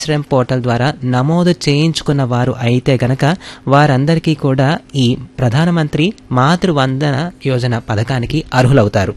Shram portal ద్వారా నమోదు చేయించుకున్న వారు అయితే గనక వారందరికీ కూడా ఈ ప్రధానమంత్రి మాతృవందన యోజన పథకానికి అర్హులవుతారు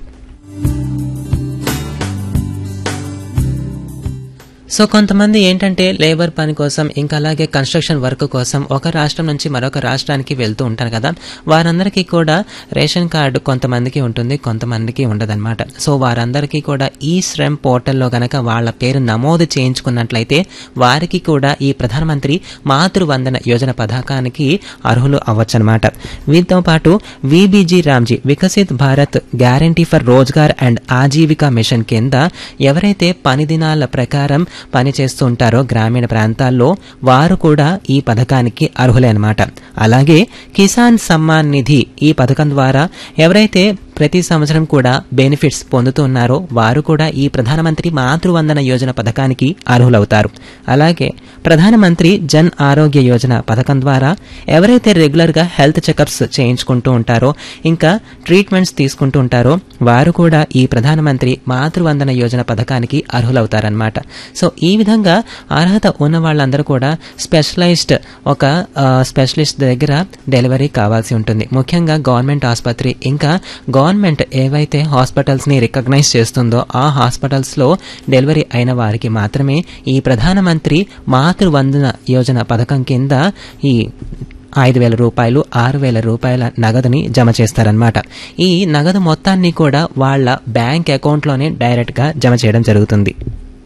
సో కొంతమంది ఏంటంటే లేబర్ పని కోసం ఇంకా అలాగే కన్స్ట్రక్షన్ వర్క్ కోసం ఒక రాష్ట్రం నుంచి మరొక రాష్ట్రానికి వెళ్తూ ఉంటారు కదా వారందరికీ కూడా రేషన్ కార్డు కొంతమందికి ఉంటుంది కొంతమందికి ఉండదన్నమాట సో వారందరికీ కూడా ఈ శ్రమ్ పోర్టల్లో గనక వాళ్ళ పేరు నమోదు చేయించుకున్నట్లయితే వారికి కూడా ఈ ప్రధానమంత్రి మాతృవందన యోజన పథకానికి అర్హులు అవ్వచ్చనమాట వీటితో పాటు V B G ram G Viksit Bharat guarantee for Rozgar and Ajeevika mission కింద ఎవరైతే పని దినాల ప్రకారం పని చేస్తూ ఉంటారో గ్రామీణ ప్రాంతాల్లో వారు కూడా ఈ పథకానికి అర్హులే అనమాట అలాగే కిసాన్ సమ్మాన్ నిధి ఈ పథకం ద్వారా ఎవరైతే ప్రతి సంవత్సరం కూడా బెనిఫిట్స్ పొందుతున్నారో వారు కూడా ఈ ప్రధానమంత్రి మాతృవందన యోజన పథకానికి అర్హులవుతారు అలాగే ప్రధానమంత్రి జన్ ఆరోగ్య యోజన పథకం ద్వారా ఎవరైతే రెగ్యులర్గా హెల్త్ చెకప్స్ చేయించుకుంటూ ఉంటారో ఇంకా ట్రీట్మెంట్స్ తీసుకుంటూ ఉంటారో వారు కూడా ఈ ప్రధానమంత్రి మాతృవందన యోజన పథకానికి అర్హులవుతారనమాట సో ఈ విధంగా అర్హత ఉన్న వాళ్ళందరూ కూడా స్పెషలైజ్డ్ ఒక స్పెషలిస్ట్ దగ్గర డెలివరీ కావాల్సి ఉంటుంది ముఖ్యంగా గవర్నమెంట్ ఆసుపత్రి ఇంకా గవర్నమెంట్ ఏవైతే హాస్పిటల్స్ని రికగ్నైజ్ చేస్తుందో ఆ హాస్పిటల్స్లో డెలివరీ అయిన వారికి మాత్రమే ఈ ప్రధానమంత్రి మాతృవందన యోజన పథకం కింద ఈ ఐదు వేల రూపాయలు ఆరు వేల రూపాయల నగదుని జమ చేస్తారనమాట ఈ నగదు మొత్తాన్ని కూడా వాళ్ళ బ్యాంక్ అకౌంట్లోనే డైరెక్ట్గా జమ చేయడం జరుగుతుంది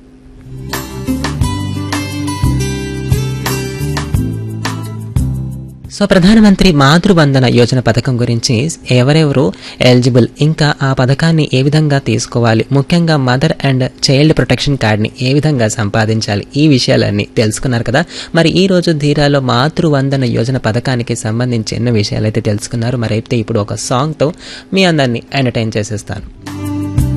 సో ప్రధానమంత్రి మాతృవందన యోజన పథకం గురించి ఎవరెవరు ఎలిజిబుల్ ఇంకా ఆ పథకాన్ని ఏ విధంగా తీసుకోవాలి ముఖ్యంగా మదర్ అండ్ చైల్డ్ ప్రొటెక్షన్ కార్డ్ని ఏ విధంగా సంపాదించాలి ఈ విషయాలన్నీ తెలుసుకున్నారు కదా మరి ఈ రోజు ధీరాలో మాతృవందన యోజన పథకానికి సంబంధించి ఎన్నో విషయాలు అయితే తెలుసుకున్నారు మరి అయితే ఇప్పుడు ఒక సాంగ్తో మీ అందరినీ ఎంటర్టైన్ చేసేస్తాను